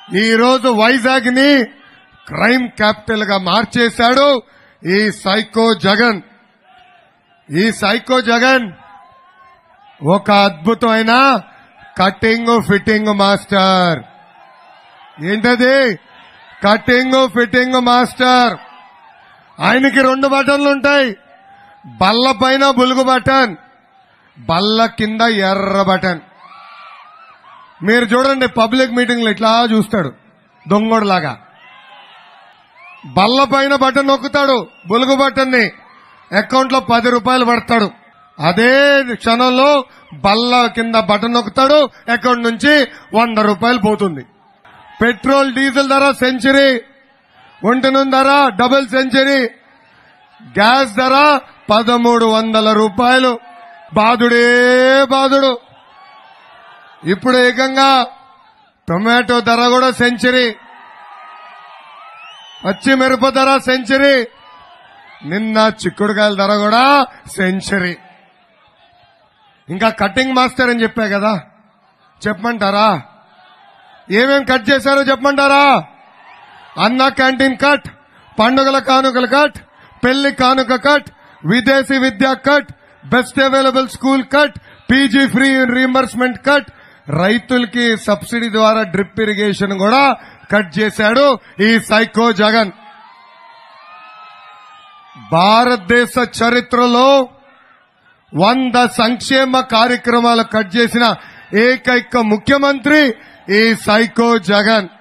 ఈ రోజు వైజాగ్ ని క్రైమ్ క్యాపిటల్ గా మార్చేశాడు ఈ సైకో జగన్ ఈ సైకో జగన్ ఒక అద్భుతమైన కటింగ్ ఫిట్టింగ్ మాస్టర్ ఏంటది కటింగ్ ఫిట్టింగ్ మాస్టర్ ఆయనకి రెండు బటన్లు ఉంటాయి బల్ల పైన బులుగు బటన్ బల్ల కింద ఎర్ర బటన్ మీరు చూడండి పబ్లిక్ మీటింగ్లు ఇట్లా చూస్తాడు దొంగోడులాగా బల్ల పైన బటన్ నొక్కుతాడు బులుగు బటన్ ని అకౌంట్ లో పది రూపాయలు పడతాడు అదే క్షణంలో బల్ల కింద బటన్ నొక్కుతాడు అకౌంట్ నుంచి వంద రూపాయలు పోతుంది పెట్రోల్ డీజిల్ ధర సెంచరీ ఒంటి నూనె ధర డబుల్ సెంచరీ గ్యాస్ ధర పదమూడు వందల రూపాయలు బాధుడే బాధుడు ఇప్పుడు ఏకంగా టొమాటో ధర కూడా సెంచరీ పచ్చి మిరప ధర సెంచరీ నిన్న చిక్కుడుకాయల ధర కూడా సెంచరీ ఇంకా కటింగ్ మాస్టర్ అని చెప్పా కదా చెప్పమంటారా ఏమేం కట్ చేశారో చెప్పమంటారా అన్న క్యాంటీన్ కట్ పండుగల కానుకల కట్ పెళ్లి కానుక కట్ విదేశీ విద్యా cut best available school cut PG free reimbursement cut రైతులకి సబ్సిడీ ద్వారా డ్రిప్ ఇరిగేషన్ కూడా కట్ చేశాడు ఈ సైకో జగన్ భారతదేశ చరిత్రలో వంద సంక్షేమ కార్యక్రమాలు కట్ చేసిన ఏకైక ముఖ్యమంత్రి ఈ సైకో జగన్